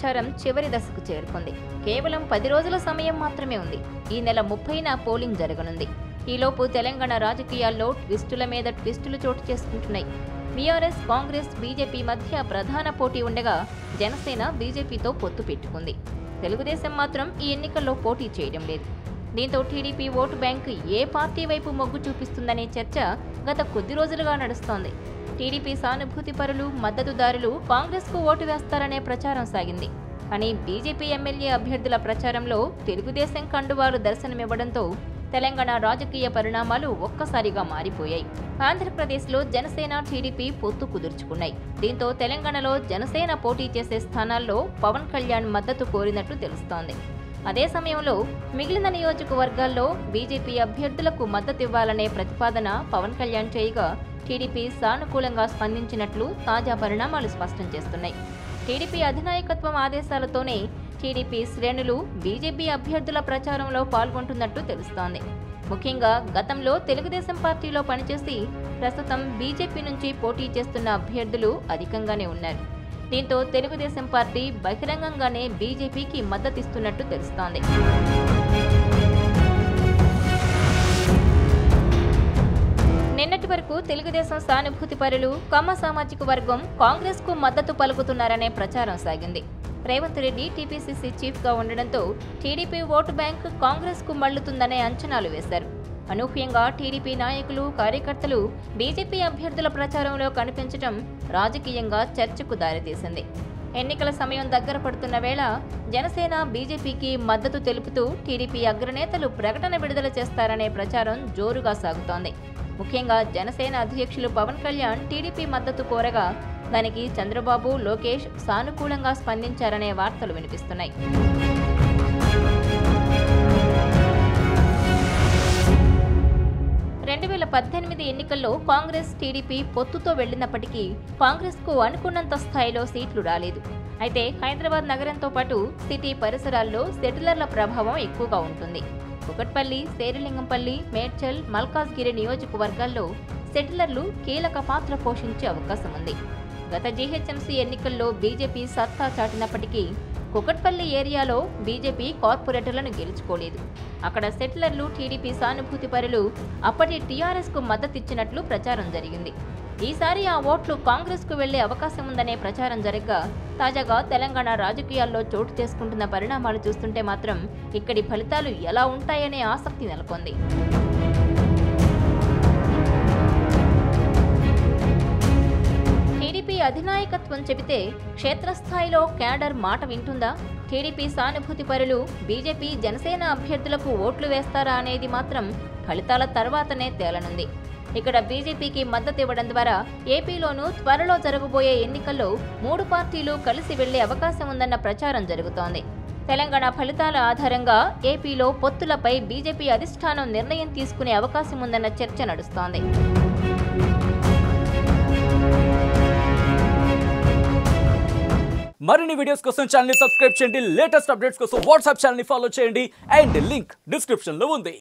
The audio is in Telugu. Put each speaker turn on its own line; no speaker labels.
ప్రచారం చివరి దశకు చేరుకుంది కేవలం పది రోజుల సమయం మాత్రమే ఉంది ఈ నెల ముప్పైన పోలింగ్ జరగనుంది ఈలోపు తెలంగాణ రాజకీయాల్లో ట్విస్టుల మీద ట్విస్టులు చోటు చేసుకుంటున్నాయి బీఆర్ఎస్ కాంగ్రెస్ బీజేపీ మధ్య ప్రధాన పోటీ ఉండగా జనసేన బీజేపీతో పొత్తు పెట్టుకుంది తెలుగుదేశం మాత్రం ఈ ఎన్నికల్లో పోటీ చేయడం లేదు దీంతో టీడీపీ ఓటు బ్యాంకు ఏ పార్టీ వైపు మొగ్గు చూపిస్తుందనే చర్చ గత కొద్ది రోజులుగా నడుస్తోంది టీడీపీ సానుభూతి పరులు మద్దతుదారులు కాంగ్రెస్కు ఓటు వేస్తారనే ప్రచారం సాగింది కానీ బీజేపీ ఎమ్మెల్యే అభ్యర్థుల ప్రచారంలో తెలుగుదేశం కండువాలు దర్శనమివ్వడంతో తెలంగాణ రాజకీయ పరిణామాలు ఒక్కసారిగా మారిపోయాయి ఆంధ్రప్రదేశ్లో జనసేన టీడీపీ పొత్తు కుదుర్చుకున్నాయి దీంతో తెలంగాణలో జనసేన పోటీ చేసే స్థానాల్లో పవన్ కళ్యాణ్ మద్దతు కోరినట్లు తెలుస్తోంది అదే సమయంలో మిగిలిన నియోజకవర్గాల్లో బీజేపీ అభ్యర్థులకు మద్దతివ్వాలనే ప్రతిపాదన పవన్ కళ్యాణ్ చేయగా టీడీపీ సానుకూలంగా స్పందించినట్లు తాజా పరిణామాలు స్పష్టం చేస్తున్నాయి టీడీపీ అధినాయకత్వం ఆదేశాలతోనే టీడీపీ శ్రేణులు బీజేపీ అభ్యర్థుల ప్రచారంలో పాల్గొంటున్నట్టు తెలుస్తోంది ముఖ్యంగా గతంలో తెలుగుదేశం పార్టీలో పనిచేసి ప్రస్తుతం బీజేపీ నుంచి పోటీ చేస్తున్న అభ్యర్థులు అధికంగానే ఉన్నారు దీంతో తెలుగుదేశం పార్టీ బహిరంగంగానే బీజేపీకి మద్దతిస్తున్నట్టు తెలుస్తోంది నిన్నటి వరకు తెలుగుదేశం సానుభూతి పరులు కమ్మ సామాజిక వర్గం కాంగ్రెస్ కు మద్దతు పలుకుతున్నారనే ప్రచారం సాగింది రేవంత్ రెడ్డి టీపీసీసీ చీఫ్ గా ఉండడంతో టీడీపీ ఓటు బ్యాంక్ కాంగ్రెస్ కు మళ్లుతుందనే అంచనాలు వేశారు అనూహ్యంగా టీడీపీ నాయకులు కార్యకర్తలు బీజేపీ అభ్యర్థుల ప్రచారంలో కనిపించడం రాజకీయంగా చర్చకు దారితీసింది ఎన్నికల సమయం దగ్గర పడుతున్న వేళ జనసేన బీజేపీకి మద్దతు తెలుపుతూ టీడీపీ అగ్రనేతలు ప్రకటన విడుదల చేస్తారనే ప్రచారం జోరుగా సాగుతోంది ముఖ్యంగా జనసేన అధ్యక్షులు పవన్ కళ్యాణ్ టీడీపీ మద్దతు కోరగా దానికి చంద్రబాబు లోకేష్ సానుకూలంగా స్పందించారనే వార్తలు వినిపిస్తున్నాయి రెండు వేల పద్దెనిమిది ఎన్నికల్లో కాంగ్రెస్ టీడీపీ పొత్తుతో వెళ్లినప్పటికీ కాంగ్రెస్కు అనుకున్నంత స్థాయిలో సీట్లు రాలేదు అయితే హైదరాబాద్ నగరంతో పాటు సిటీ పరిసరాల్లో సెటిలర్ల ప్రభావం ఎక్కువగా ఉంటుంది కుకట్పల్లి శేరిలింగంపల్లి మేడ్చల్ మల్కాజ్గిరి నియోజకవర్గాల్లో సెటిలర్లు కీలక పాత్ర పోషించే అవకాశం ఉంది గత జీహెచ్ఎంసీ ఎన్నికల్లో బీజేపీ సత్తా చాటినప్పటికీ కుకట్పల్లి ఏరియాలో బీజేపీ కార్పొరేటర్లను గెలుచుకోలేదు అక్కడ సెటిలర్లు టీడీపీ సానుభూతి పరులు అప్పటి టీఆర్ఎస్కు మద్దతిచ్చినట్లు ప్రచారం జరిగింది ఈసారి ఆ ఓట్లు కాంగ్రెస్కు వెళ్లే అవకాశం ఉందనే ప్రచారం జరగ్గా తాజాగా తెలంగాణ రాజకీయాల్లో చోటు చేసుకుంటున్న పరిణామాలు చూస్తుంటే మాత్రం ఇక్కడి ఫలితాలు ఎలా ఉంటాయనే ఆసక్తి నెలకొంది టీడీపీ అధినాయకత్వం చెబితే క్షేత్రస్థాయిలో క్యాడర్ మాట వింటుందా టీడీపీ సానుభూతి పరులు బీజేపీ జనసేన అభ్యర్థులకు ఓట్లు వేస్తారా అనేది మాత్రం ఫలితాల తర్వాతనే తేలనుంది ఇక్కడ బీజేపీకి మద్దతు ఇవ్వడం ద్వారా ఏపీలోనూ త్వరలో జరగబోయే ఎన్నికల్లో మూడు పార్టీలు కలిసి వెళ్లే అవకాశం ఉందన్న ప్రచారం జరుగుతోంది తెలంగాణ ఫలితాల ఆధారంగా ఏపీలో పొత్తులపై బీజేపీ అధిష్టానం నిర్ణయం తీసుకునే అవకాశం ఉందన్న చర్చ నడుస్తోంది
మరిన్ని వీడియోస్ కోసం ఛానల్ సబ్స్క్రైబ్ చేయండి లేటెస్ట్ అప్డేట్స్ కోసం వాట్సాప్ ఛానల్ ఫాలో చేయండి అండ్ లింక్ డిస్క్రిప్షన్ లో ఉంది